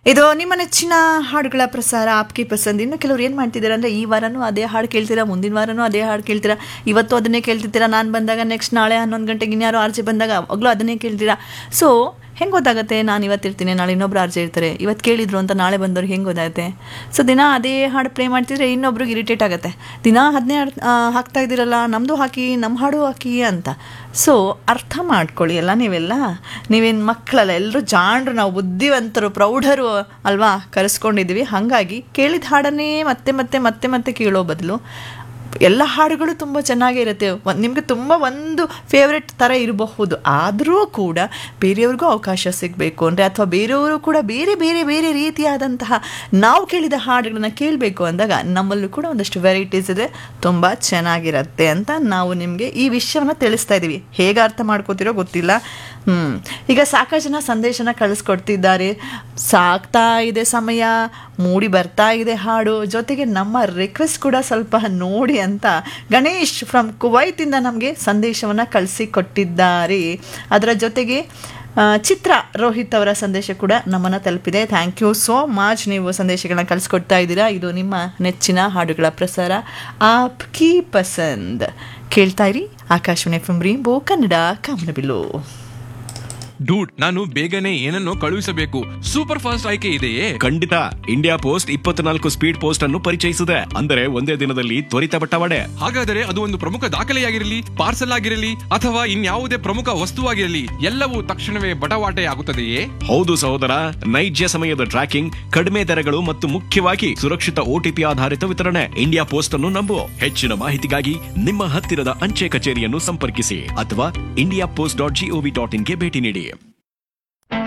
ಇದು ನಿಮ್ಮ ನೆಚ್ಚಿನ ಹಾಡುಗಳ ಪ್ರಸಾರ ಆಪ್ಗೆ ಪಸಂದ್ ಇನ್ನು ಕೆಲವ್ರು ಏನು ಮಾಡ್ತಿದ್ದಾರೆ ಅಂದರೆ ಈ ವಾರನೂ ಅದೇ ಹಾಡು ಕೇಳ್ತೀರಾ ಮುಂದಿನ ವಾರನೂ ಅದೇ ಹಾಡು ಕೇಳ್ತೀರಾ ಇವತ್ತು ಅದನ್ನೇ ಕೇಳ್ತಿರ್ತೀರಾ ನಾನು ಬಂದಾಗ ನೆಕ್ಸ್ಟ್ ನಾಳೆ ಹನ್ನೊಂದು ಗಂಟೆಗೆ ಇನ್ಯಾರೋ ಆರ್ಜೆ ಬಂದಾಗ ಅವಾಗಲೂ ಅದನ್ನೇ ಕೇಳ್ತೀರಾ ಸೊ ಹೆಂಗೆ ಗೊತ್ತಾಗುತ್ತೆ ನಾನು ಇವತ್ತಿರ್ತೀನಿ ನಾಳೆ ಇನ್ನೊಬ್ರು ಆರ್ಜೆ ಇರ್ತಾರೆ ಇವತ್ತು ಕೇಳಿದ್ರು ಅಂತ ನಾಳೆ ಬಂದವ್ರಿಗೆ ಹೆಂಗೆ ಗೊತ್ತಾಗುತ್ತೆ ಸೊ ದಿನ ಅದೇ ಹಾಡು ಪ್ಲೇ ಮಾಡ್ತಿದ್ರೆ ಇನ್ನೊಬ್ರಿಗೆ ಇರಿಟೇಟ್ ಆಗುತ್ತೆ ದಿನ ಅದನ್ನೇ ಹಾಕ್ತಾ ಇದ್ದೀರಲ್ಲ ನಮ್ಮದು ಹಾಕಿ ನಮ್ಮ ಹಾಡು ಹಾಕಿ ಅಂತ ಸೊ ಅರ್ಥ ಮಾಡ್ಕೊಳ್ಳಿ ಎಲ್ಲ ನೀವೆಲ್ಲ ನೀವೇನು ಮಕ್ಕಳಲ್ಲ ಎಲ್ಲರೂ ಜಾಣರು ನಾವು ಬುದ್ಧಿವಂತರು ಪ್ರೌಢರು ಅಲ್ವಾ ಕರೆಸ್ಕೊಂಡಿದ್ದೀವಿ ಹಾಗಾಗಿ ಕೇಳಿದ ಹಾಡನ್ನೇ ಮತ್ತೆ ಮತ್ತೆ ಮತ್ತೆ ಮತ್ತೆ ಕೇಳೋ ಬದಲು ಎಲ್ಲ ಹಾಡುಗಳು ತುಂಬ ಚೆನ್ನಾಗೇ ಇರುತ್ತೆ ಒಂದು ನಿಮಗೆ ತುಂಬ ಒಂದು ಫೇವ್ರೆಟ್ ಥರ ಇರಬಹುದು ಆದರೂ ಕೂಡ ಬೇರೆಯವ್ರಿಗೂ ಅವಕಾಶ ಸಿಗಬೇಕು ಅಂದರೆ ಅಥವಾ ಬೇರೆಯವರು ಕೂಡ ಬೇರೆ ಬೇರೆ ಬೇರೆ ರೀತಿಯಾದಂತಹ ನಾವು ಕೇಳಿದ ಹಾಡುಗಳನ್ನ ಕೇಳಬೇಕು ಅಂದಾಗ ನಮ್ಮಲ್ಲೂ ಕೂಡ ಒಂದಷ್ಟು ವೆರೈಟೀಸ್ ಇದೆ ತುಂಬ ಚೆನ್ನಾಗಿರುತ್ತೆ ಅಂತ ನಾವು ನಿಮಗೆ ಈ ವಿಷಯವನ್ನು ತಿಳಿಸ್ತಾ ಇದ್ದೀವಿ ಹೇಗೆ ಅರ್ಥ ಮಾಡ್ಕೋತಿರೋ ಗೊತ್ತಿಲ್ಲ ಹ್ಞೂ ಈಗ ಸಾಕಷ್ಟು ಜನ ಸಂದೇಶನ ಕಳಿಸ್ಕೊಡ್ತಿದ್ದಾರೆ ಸಾಕ್ತಾ ಇದೆ ಸಮಯ ಮೂಡಿ ಬರ್ತಾ ಇದೆ ಹಾಡು ಜೊತೆಗೆ ನಮ್ಮ ರಿಕ್ವೆಸ್ಟ್ ಕೂಡ ಸ್ವಲ್ಪ ನೋಡಿ ಅಂತ ಗಣೇಶ್ ಫ್ರಮ್ ಕುವೈತಿಂದ ನಮಗೆ ಸಂದೇಶವನ್ನು ಕಳಿಸಿಕೊಟ್ಟಿದ್ದಾರೆ ಅದರ ಜೊತೆಗೆ ಆ, ಚಿತ್ರ ರೋಹಿತ್ ಅವರ ಸಂದೇಶ ಕೂಡ ನಮ್ಮನ್ನು ತಲುಪಿದೆ ಥ್ಯಾಂಕ್ ಯು ಸೋ ಮಚ್ ನೀವು ಸಂದೇಶಗಳನ್ನ ಕಳಿಸ್ಕೊಡ್ತಾ ಇದ್ದೀರಾ ಇದು ನಿಮ್ಮ ನೆಚ್ಚಿನ ಹಾಡುಗಳ ಪ್ರಸಾರ ಆಪ್ ಕಿ ಪಸಂದ್ ಕೇಳ್ತಾ ಇರಿ Akashvani F M rainbow Kannada ಕಾಮನಬಿಲ್ಲು ಡೂಡ್ ನಾನು ಬೇಗನೆ ಏನನ್ನೋ ಕಳುಹಿಸಬೇಕು ಸೂಪರ್ ಫಾಸ್ಟ್ ಆಯ್ಕೆ ಇದೆಯೇ ಖಂಡಿತ ಇಂಡಿಯಾ ಪೋಸ್ಟ್ ಇಪ್ಪತ್ನಾಲ್ಕು ಸ್ಪೀಡ್ ಪೋಸ್ಟ್ ಅನ್ನು ಪರಿಚಯಿಸಿದೆ ಅಂದರೆ ಒಂದೇ ದಿನದಲ್ಲಿ ತ್ವರಿತ ಬಟ್ಟವಾಡೆ ಹಾಗಾದರೆ ಅದು ಒಂದು ಪ್ರಮುಖ ದಾಖಲೆಯಾಗಿರಲಿ ಪಾರ್ಸಲ್ ಆಗಿರಲಿ ಅಥವಾ ಇನ್ಯಾವುದೇ ಪ್ರಮುಖ ವಸ್ತುವಾಗಿರಲಿ ಎಲ್ಲವೂ ತಕ್ಷಣವೇ ಬಟವಾಟೆ ಆಗುತ್ತದೆಯೇ ಹೌದು ಸಹೋದರ ನೈಜ ಸಮಯದ ಟ್ರ್ಯಾಕಿಂಗ್ ಕಡಿಮೆ ದರಗಳು ಮತ್ತು ಮುಖ್ಯವಾಗಿ ಸುರಕ್ಷಿತ ಓಟಿಪಿ ಆಧಾರಿತ ವಿತರಣೆ ಇಂಡಿಯಾ ಪೋಸ್ಟ್ ಅನ್ನು ನಂಬು ಹೆಚ್ಚಿನ ಮಾಹಿತಿಗಾಗಿ ನಿಮ್ಮ ಹತ್ತಿರದ ಅಂಚೆ ಕಚೇರಿಯನ್ನು ಸಂಪರ್ಕಿಸಿ ಅಥವಾ India Post dot GOV dot ಇನ್ಗೆ ಭೇಟಿ ನೀಡಿ